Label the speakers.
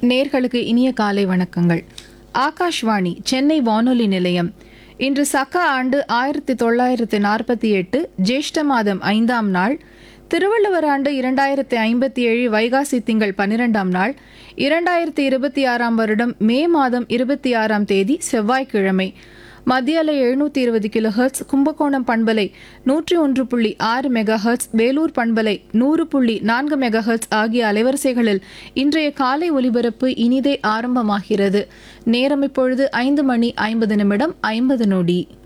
Speaker 1: நேர்களுக்கு இனிய காலை வணக்கங்கள் ஆகாஷ்வாணி சென்னை வானொலி நிலையம் இன்று சக்க ஆண்டு ஆயிரத்தி தொள்ளாயிரத்தி நாற்பத்தி எட்டு ஜேஷ்ட மாதம் ஐந்தாம் நாள் திருவள்ளுவர் ஆண்டு இரண்டாயிரத்தி ஐம்பத்தி ஏழு வைகாசி திங்கள் பன்னிரெண்டாம் நாள் இரண்டாயிரத்தி இருபத்தி ஆறாம் வருடம் மே மாதம் இருபத்தி ஆறாம் தேதி செவ்வாய்க்கிழமை மத்திய அலை எழுநூற்றி இருபது கிலோ ஹெர்ட்ஸ் கும்பகோணம் பண்பலை நூற்றி ஒன்று புள்ளி ஆறு மெகா ஹெர்ட்ஸ் வேலூர் பண்பலை நூறு புள்ளி நான்கு மெகா ஹெர்ட்ஸ் ஆகிய அலைவரிசைகளில் இன்றைய காலை ஒலிபரப்பு இனிதே ஆரம்பமாகிறது நேரம் இப்பொழுது ஐந்து மணி ஐம்பது நிமிடம் ஐம்பது நொடி